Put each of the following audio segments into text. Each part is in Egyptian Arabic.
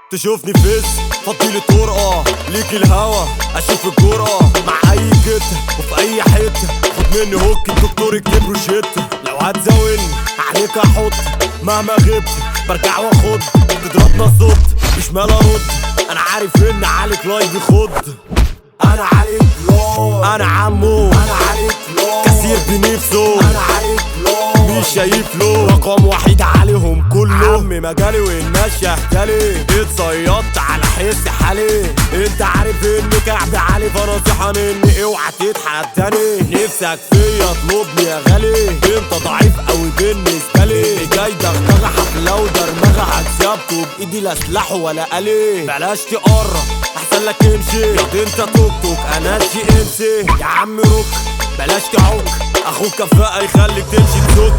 تشوفني فيس فضيلي طرقة ليك الهوا اشوف الجرأة مع اي كتة وفي اي حتة خد مني هوك الدكتور يكتب روشتة لو هتزاولني عليك احط مهما غبت برجع واخد تضربنا صوت مش مال ارد انا عارف ان عليك لايف يخض انا عليك لو انا عمو انا عليك لو كثير بنفسه انا عليك لو مش شايف له رقم وحيد عليهم كله عمي مجالي والناس شهدالي اتصيدت على حس حالي انت عارف اني كعب عالي فنصيحة مني اوعى تتحداني نفسك فيا اطلبني يا غالي انت ضعيف قوي بالنسبة لي اللي جاي دغدغة حفلة ودرمغة هكسبكوا بايدي لا سلاح ولا آلي بلاش تقرب احسن لك امشي ياض انت توك توك انا شي امسي يا عم روك بلاش تعوك اخوك كفاءة يخليك تمشي تزك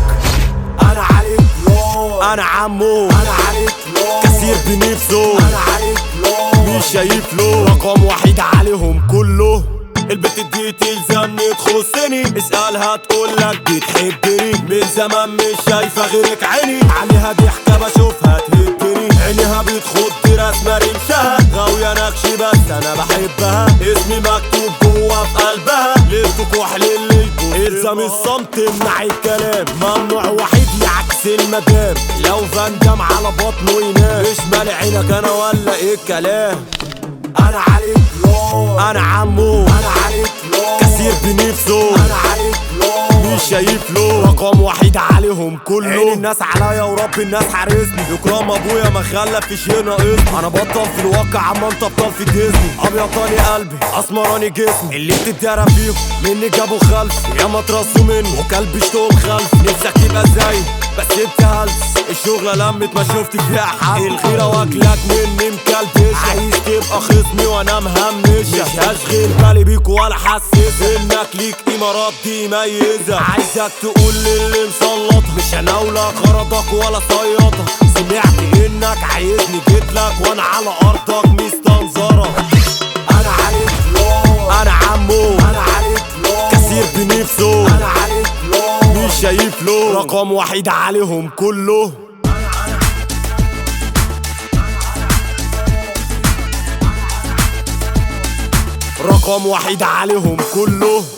انا عليك لو انا عمو انا عليك لو كثير بنفسه انا عليك لو مش شايف له رقم وحيد عليهم كله البت دي تلزمني تخصني اسألها تقولك بتحبني من زمان مش شايفة غيرك عيني عليها ضحكة بشوفها تهدني عينيها بتخض رسمة رمشها غاوية نكشي بس انا بحبها اسمي مكتوب جوا في قلبها ليلته كحل اللي يكون الزم الصمت امنع الكلام ممنوع وحيد يعكس المدام لو فندم على بطنه ينام مش مالي عينك انا ولا ايه الكلام انا عليك لو انا عمو انا عليك لو كثير بنفسه انا عليك لو مش شايف له رقم وحيد عليهم كله عين الناس عليا ورب الناس حارسني اكرام ابويا ما خلف شيء ناقصني انا بطل في الواقع عم انت بطل في ديزني ابيضاني قلبي اسمراني جسمي اللي بتتدارى فيهم مني جابوا خلف يا ما ترصوا مني وكلب اشتغل خلف نفسك تبقى زي بس انت هلس الشغلة لمت ما شفت فيها حد الغيرة واكلك مني مكلبش عايز تبقى خصمي وانا مهمش مش هشغل بالي بيك ولا حسس انك ليك قيمة ربي يميزك عايزك تقول للي مسلطك مش هناولك غرضك ولا صيادك سمعت انك عايزني جيتلك وانا على ارضك مستنظرك انا عليك لو انا عمو انا عليك لو كثير بنفسه انا عليك لو مش شايف له رقم وحيد عليهم كله رقم وحيد عليهم كله